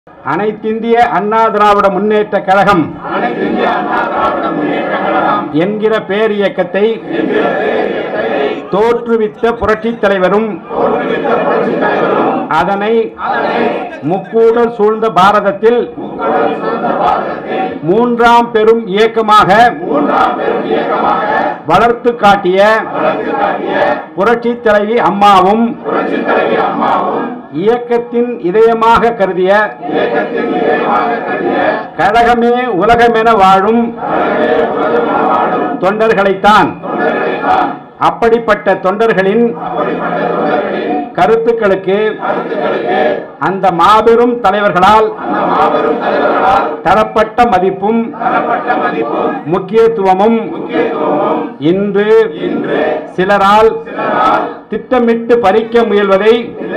அனைத்திந்திய அண்ணா திராவிட முன்னேற்ற கழகம் என்கிற பேரியக்கத்தை தோற்றுவித்த புரட்சித் தலைவரும் அதனை முக்கூடல் சூழ்ந்த பாரதத்தில் மூன்றாம் பெரும் இயக்கமாக வளர்த்து காட்டிய புரட்சித் தலைவி அம்மாவும் இயக்கத்தின் இதயமாக கருதிய கழகமே உலகமென வாழும் தொண்டர்களைத்தான் அப்படிப்பட்ட தொண்டர்களின் கருத்துக்களுக்கு அந்த மாபெரும் தலைவர்களால் தரப்பட்ட மதிப்பும் முக்கியத்துவமும் இன்று சிலரால் திட்டமிட்டு பறிக்க முயல்வதை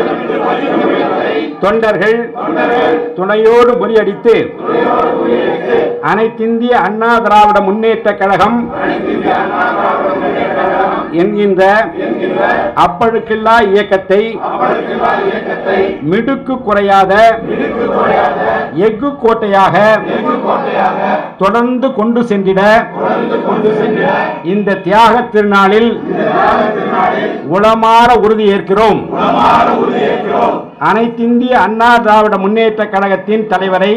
தொண்டர்கள் துணையோடு முறியடித்து அனைத்திந்திய அண்ணா திராவிட முன்னேற்ற கழகம் என்கின்ற அப்பழுக்கில்லா இயக்கத்தை மிடுக்கு குறையாத எஃகு கோட்டையாக தொடர்ந்து கொண்டு சென்றிட இந்த தியாக திருநாளில் உளமாற உறுதி ஏற்கிறோம் அனைத்திந்திய அண்ணா திராவிட முன்னேற்ற கழகத்தின் தலைவரை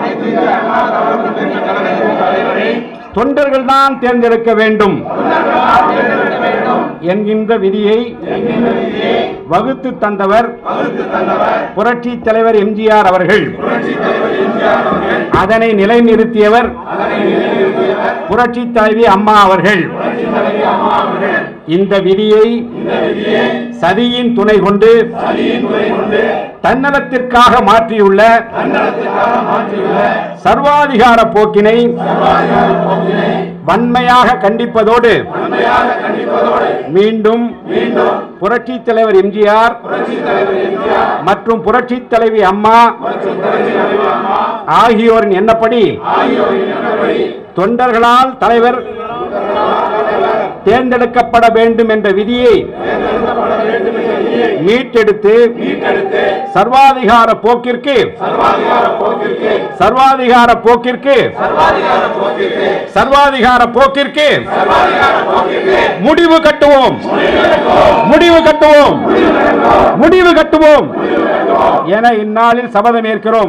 தொண்டர்கள் தான் தேர்ந்தெடுக்க வேண்டும் என்கின்ற விதியை வகுத்து தந்தவர் புரட்சி தலைவர் எம்ஜிஆர் அவர்கள் அதனை நிலைநிறுத்தியவர் புரட்சி தலைவி அம்மா அவர்கள் இந்த விதியை சதியின் துணை கொண்டு தன்னலத்திற்காக மாற்றியுள்ள சர்வாதிகார போக்கினை வன்மையாக கண்டிப்பதோடு மீண்டும் புரட்சி தலைவர் எம்ஜிஆர் மற்றும் புரட்சி தலைவி அம்மா ஆகியோரின் எண்ணப்படி தொண்டர்களால் தலைவர் தேர்ந்தெடுக்கப்பட வேண்டும் என்ற விதியை மீட்டெடுத்து சர்வாதிகார போக்கிற்கு சர்வாதிகார போக்கிற்கு சர்வாதிகார போக்கிற்கு முடிவு கட்டுவோம் முடிவு கட்டுவோம் முடிவு கட்டுவோம் என இந்நாளில் சபதம் ஏற்கிறோம்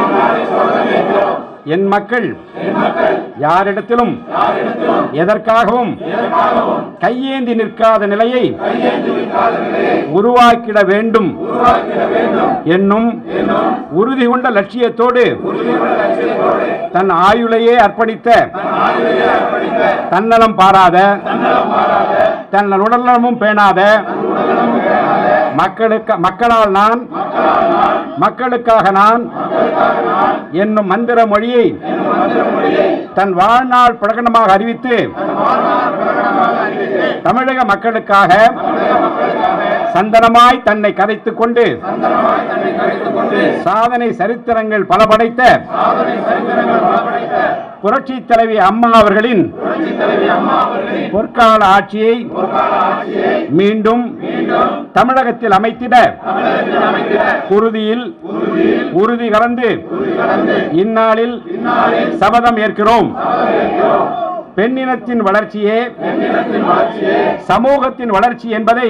என் மக்கள் யாரிடத்திலும் எதற்காகவும் கையேந்தி நிற்காத நிலையை உருவாக்கிட வேண்டும் என்னும் உறுதி கொண்ட லட்சியத்தோடு தன் ஆயுளையே அர்ப்பணித்த தன்னலம் பாராத தன் உடல்நலமும் பேணாத மக்களுக்கு மக்களால் நான் மக்களுக்காக நான் என்னும் மந்திர மொழியை தன் வாழ்நாள் பிரகடனமாக அறிவித்து தமிழக மக்களுக்காக சந்தனமாய் தன்னை கதைத்துக் கொண்டு சாதனை சரித்திரங்கள் பல படைத்த புரட்சி தலைவி அம்மா அவர்களின் பொற்கால ஆட்சியை மீண்டும் தமிழகத்தில் அமைத்திட குருதியில் உறுதி கலந்து இந்நாளில் சபதம் ஏற்கிறோம் பெண்ணினத்தின் வளர்ச்சியே சமூகத்தின் வளர்ச்சி என்பதை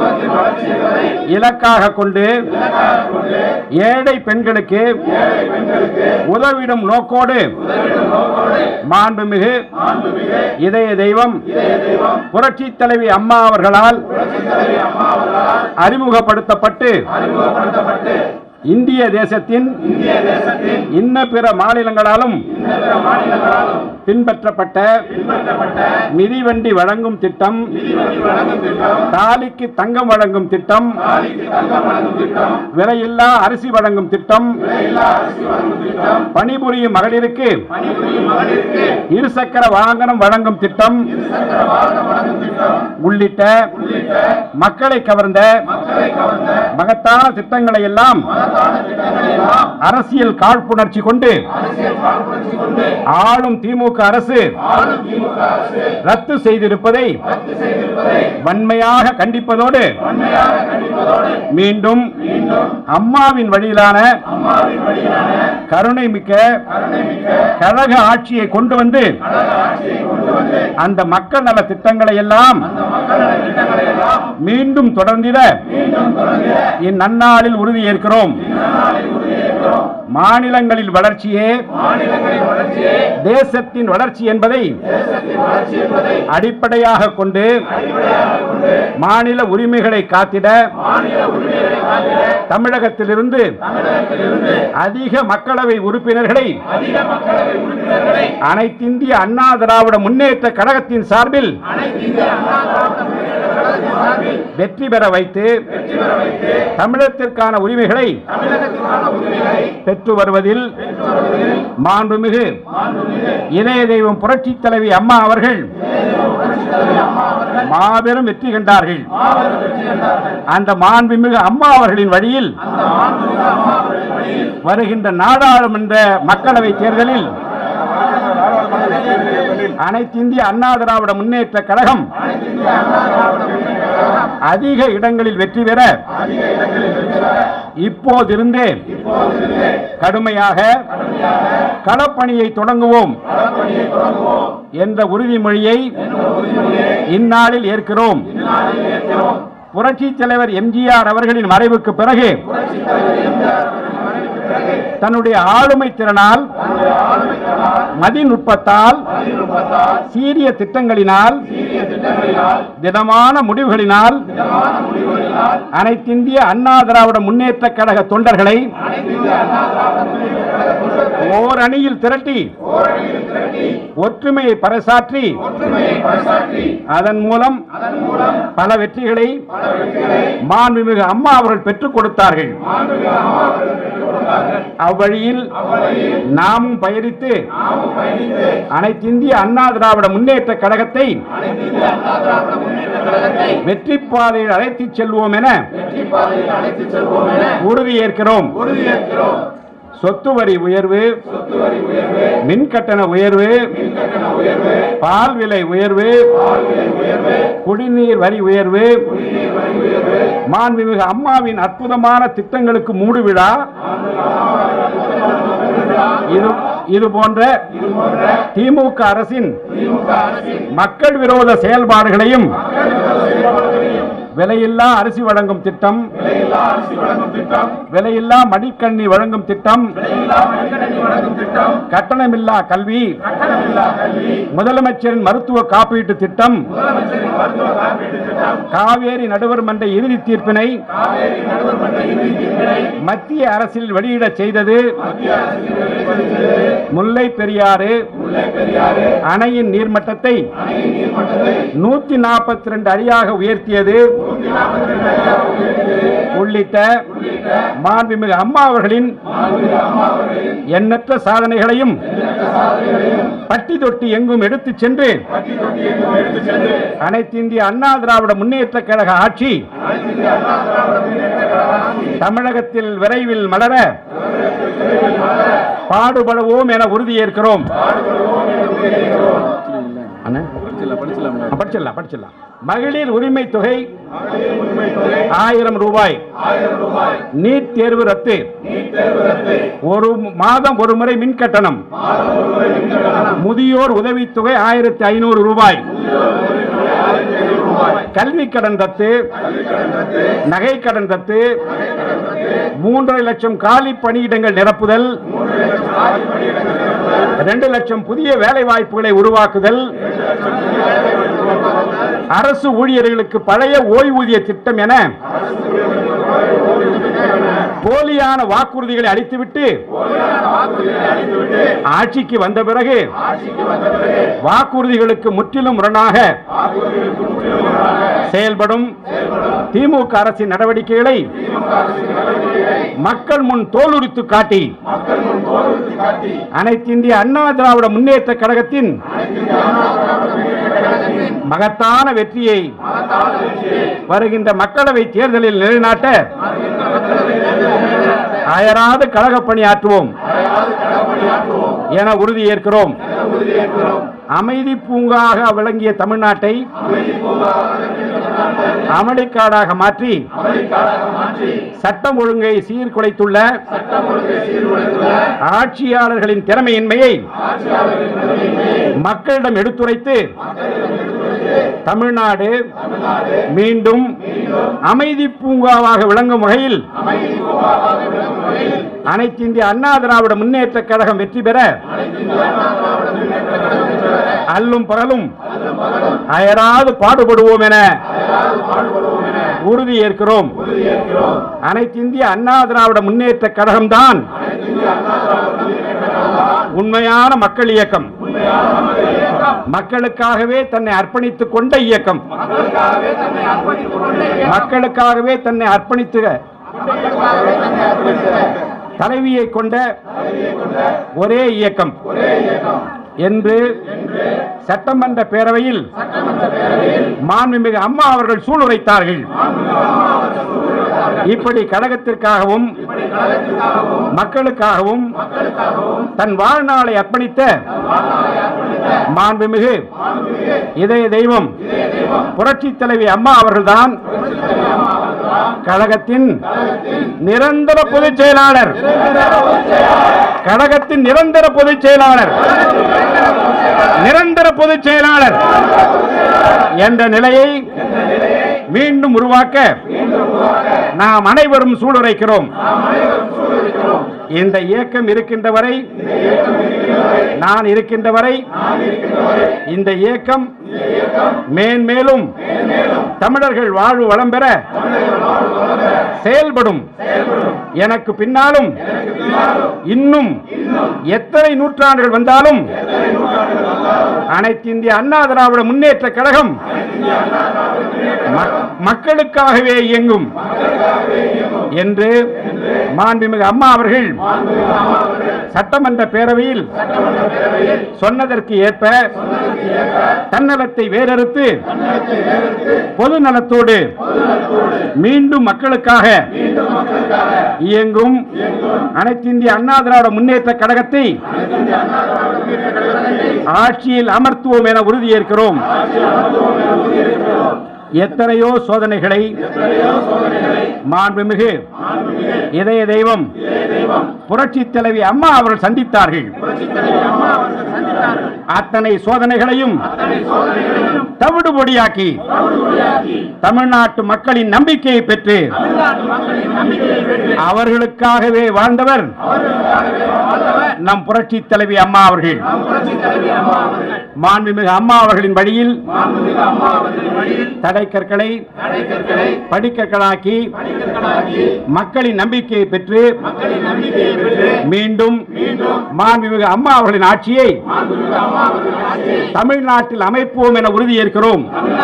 இலக்காக கொண்டு ஏழை பெண்களுக்கு உதவிடும் நோக்கோடு மாண்புமிகு இதய தெய்வம் புரட்சி தலைவி அம்மா அவர்களால் அறிமுகப்படுத்தப்பட்டு இந்திய தேசத்தின் இன்ன பிற மாநிலங்களாலும் பின்பற்றப்பட்ட மிதிவண்டி வழங்கும் திட்டம் தாலிக்கு தங்கம் வழங்கும் திட்டம் விலையில்லா அரிசி வழங்கும் திட்டம் பணிபுரியும் மகளிருக்கு இருசக்கர வாகனம் வழங்கும் திட்டம் உள்ளிட்ட மக்களை கவர்ந்த மகத்தான திட்டங்களை எல்லாம் அரசியல் காழ்ப்புணர்ச்சி கொண்டு ஆளும் திமுக அரசு ரத்து செய்திருப்பதை வன்மையாக கண்டிப்பதோடு மீண்டும் அம்மாவின் வழியிலான கருணை மிக்க கழக ஆட்சியை கொண்டு வந்து அந்த மக்கள் நல திட்டங்களை எல்லாம் மீண்டும் தொடர்ந்திட இந்நன்னாளில் உறுதியேற்கிறோம் மாநிலங்களில் வளர்ச்சியே தேசத்தின் வளர்ச்சி என்பதை அடிப்படையாக கொண்டு மாநில உரிமைகளை காத்திட தமிழகத்திலிருந்து அதிக மக்களவை உறுப்பினர்களை அனைத்திந்திய அண்ணா திராவிட முன்னேற்ற கழகத்தின் சார்பில் வெற்றி பெற வைத்து தமிழகத்திற்கான உரிமைகளை பெற்று வருவதில் மாண்புமிகு இணைய தெய்வம் புரட்சி தலைவி அம்மா அவர்கள் மாபெரும் வெற்றி கண்டார்கள் அந்த மாண்புமிகு அம்மா அவர்களின் வழியில் வருகின்ற நாடாளுமன்ற மக்களவை தேர்தலில் அனைத்திந்திய அண்ணா திராவிட முன்னேற்ற கழகம் அதிக இடங்களில் வெற்றி பெற இப்போதிருந்தே கடுமையாக களப்பணியை தொடங்குவோம் என்ற உறுதிமொழியை இந்நாளில் ஏற்கிறோம் புரட்சி தலைவர் எம்ஜிஆர் அவர்களின் மறைவுக்கு பிறகு தன்னுடைய ஆளுமை திறனால் மதிநுட்பத்தால் சீரிய திட்டங்களினால் திடமான முடிவுகளினால் அனைத்திந்திய அண்ணா திராவிட முன்னேற்ற கழக தொண்டர்களை ஓர் அணியில் திரட்டி ஒற்றுமையை பறைசாற்றி அதன் மூலம் பல வெற்றிகளை மாண்புமிகு அம்மா அவர்கள் பெற்றுக் கொடுத்தார்கள் அவ்வழியில் நாமும் பயணித்து அனைத்திந்திய அண்ணா திராவிட முன்னேற்ற கழகத்தை வெற்றி பாதையில் அழைத்துச் செல்வோம் என உறுதியேற்கிறோம் சொத்து வரி உயர்வு மின் கட்டண உயர்வு பால் விலை உயர்வு குடிநீர் வரி உயர்வு மாண்புமிகு அம்மாவின் அற்புதமான திட்டங்களுக்கு மூடு விழா இது இது போன்ற திமுக அரசின் மக்கள் விரோத செயல்பாடுகளையும் விலையில்லா அரிசி வழங்கும் திட்டம் விலையில்லா மடிக்கண்ணி வழங்கும் திட்டம் கட்டணமில்லா கல்வி முதலமைச்சரின் மருத்துவ காப்பீட்டு திட்டம் காவேரி நடுவர் மன்ற இறுதி தீர்ப்பினை மத்திய அரசில் வெளியிடச் செய்தது முல்லை பெரியாறு அணையின் நீர்மட்டத்தை நூத்தி நாற்பத்தி ரெண்டு அடியாக உயர்த்தியது உள்ளிட்ட மாண்புமிகு அம்மா அவர்களின் எண்ணற்ற சாதனைகளையும் பட்டி தொட்டி எங்கும் எடுத்துச் சென்று அனைத்து இந்திய அண்ணா திராவிட முன்னேற்ற கழக ஆட்சி தமிழகத்தில் விரைவில் மலர பாடுபடுவோம் என உறுதியேற்கிறோம் அண்ணா? ஆ, படிச்சிடலாம் படிச்சிடலாம் மகளிர் உரிமை தொகை ஆயிரம் ரூபாய் நீட் தேர்வு ரத்து ஒரு மாதம் ஒரு முறை மின் கட்டணம் முதியோர் உதவித்தொகை ஆயிரத்தி ஐநூறு ரூபாய் கல்வி கடன் ரத்து நகை கடன் ரத்து மூன்றரை லட்சம் காலி பணியிடங்கள் நிரப்புதல் ரெண்டு லட்சம் புதிய வேலை வாய்ப்புகளை உருவாக்குதல் அரசு ஊழியர்களுக்கு பழைய ஓய்வூதிய திட்டம் என போலியான வாக்குறுதிகளை அளித்துவிட்டு ஆட்சிக்கு வந்த பிறகு வாக்குறுதிகளுக்கு முற்றிலும் முரணாக செயல்படும் திமுக அரசின் நடவடிக்கைகளை மக்கள் முன் தோலுரித்து காட்டி அனைத்து இந்திய அண்ணா திராவிட முன்னேற்ற கழகத்தின் மகத்தான வெற்றியை வருகின்ற மக்களவை தேர்தலில் நிலைநாட்ட அயராது கழக பணியாற்றுவோம் என உறுதியேற்கிறோம் அமைதி பூங்காக விளங்கிய தமிழ்நாட்டை அமளிக்காடாக மாற்றி சட்டம் ஒழுங்கை சீர்குலைத்துள்ள ஆட்சியாளர்களின் திறமையின்மையை மக்களிடம் எடுத்துரைத்து தமிழ்நாடு மீண்டும் அமைதி பூங்காவாக விளங்கும் வகையில் அனைத்து இந்திய அண்ணா திராவிட முன்னேற்ற கழகம் வெற்றி பெற அல்லும் பகலும் அயராது பாடுபடுவோம் என உறுதி ஏற்கிறோம் அனைத்து இந்திய அண்ணா திராவிட முன்னேற்ற கழகம்தான் உண்மையான மக்கள் இயக்கம் மக்களுக்காகவே தன்னை அர்ப்பணித்துக் கொண்ட இயக்கம் மக்களுக்காகவே தன்னை அர்ப்பணித்து தலைவியை கொண்ட ஒரே இயக்கம் என்று சட்டமன்ற பேரவையில் மாண்புமிகு அம்மா அவர்கள் சூளுரைத்தார்கள் இப்படி கழகத்திற்காகவும் மக்களுக்காகவும் தன் வாழ்நாளை அர்ப்பணித்த மாண்புமிகு இதய தெய்வம் புரட்சி தலைவி அம்மா அவர்கள்தான் கழகத்தின் நிரந்தர பொதுச் செயலாளர் கழகத்தின் நிரந்தர பொதுச் செயலாளர் நிரந்தர பொதுச் செயலாளர் என்ற நிலையை மீண்டும் உருவாக்க நாம் அனைவரும் சூளுரைக்கிறோம் இந்த இயக்கம் இருக்கின்ற வரை நான் இருக்கின்ற வரை இந்த இயக்கம் மேன்மேலும் தமிழர்கள் வாழ்வு வளம் பெற செயல்படும் எனக்கு பின்னாலும் இன்னும் எத்தனை நூற்றாண்டுகள் வந்தாலும் அனைத்து இந்திய அண்ணா திராவிட முன்னேற்ற கழகம் ம- மக்களுக்காகவே இயங்கும் என்று மாண்புமிகு அம்மா அவர்கள் சட்டமன்ற பேரவையில் சொன்னதற்கு ஏற்ப தன்னலத்தை வேறறுத்து பொது நலத்தோடு மீண்டும் மக்களுக்காக இயங்கும் அனைத்து இந்திய அண்ணா திராவிட முன்னேற்ற கழகத்தை ஆட்சியில் அமர்த்துவோம் என உறுதியேற்கிறோம் எத்தனையோ சோதனைகளை மாண்புமிகு இதய தெய்வம் புரட்சி தலைவி அம்மா அவர்கள் சந்தித்தார்கள் அத்தனை சோதனைகளையும் தவிடுபொடியாக்கி தமிழ்நாட்டு மக்களின் நம்பிக்கையை பெற்று அவர்களுக்காகவே வாழ்ந்தவர் நம் புரட்சி தலைவி அம்மா அவர்கள் மாண்புமிகு அம்மா அவர்களின் வழியில் தடைக்கற்களை படிக்கற்களாக்கி மக்களின் நம்பிக்கையை பெற்று மீண்டும் மாண்புமிகு அம்மா அவர்களின் ஆட்சியை தமிழ்நாட்டில் அமைப்போம் என உறுதியேற்கிறோம்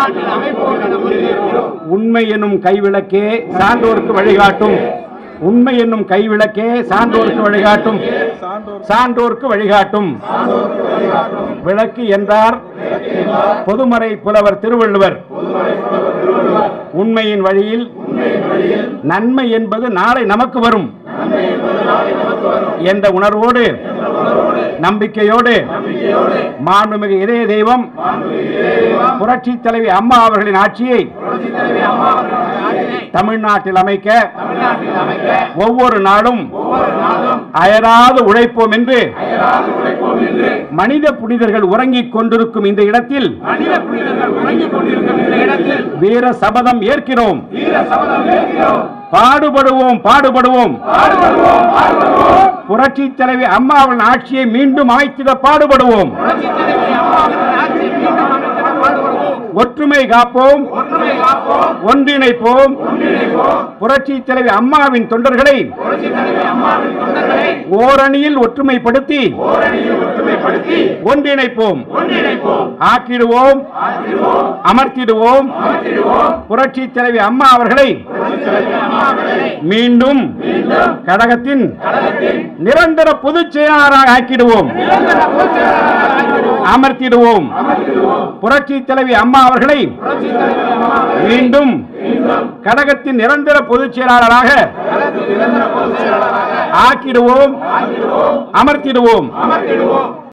உண்மை என்னும் கைவிளக்கே சான்றோருக்கு வழிகாட்டும் உண்மை என்னும் கைவிளக்கே சான்றோருக்கு வழிகாட்டும் சான்றோருக்கு வழிகாட்டும் விளக்கு என்றார் பொதுமறை புலவர் திருவள்ளுவர் உண்மையின் வழியில் நன்மை என்பது நாளை நமக்கு வரும் என்ற உணர்வோடு நம்பிக்கையோடு மாண்புமிகு இதய தெய்வம் புரட்சி தலைவி அம்மா அவர்களின் ஆட்சியை தமிழ்நாட்டில் அமைக்க ஒவ்வொரு நாளும் அயராது உழைப்போம் என்று மனித புனிதர்கள் உறங்கிக் கொண்டிருக்கும் இந்த இடத்தில் வீர சபதம் ஏற்கிறோம் பாடுபடுவோம் பாடுபடுவோம் புரட்சி தலைவி அம்மாவின் ஆட்சியை மீண்டும் அமைத்திட பாடுபடுவோம் ஒற்றுமை காப்போம் ஒன்றிணைப்போம் புரட்சி தலைவி அம்மாவின் தொண்டர்களை ஓரணியில் ஒற்றுமைப்படுத்தி ஒன்றிணைப்போம் ஆக்கிடுவோம் அமர்த்திடுவோம் புரட்சி தலைவி அம்மா அவர்களை மீண்டும் கழகத்தின் நிரந்தர பொதுச் செயலாளராக ஆக்கிடுவோம் அமர்த்திடுவோம் புரட்சி தலைவி அம்மா அவர்களை மீண்டும் கழகத்தின் நிரந்தர பொதுச் செயலாளராக ஆக்கிடுவோம் அமர்த்திடுவோம்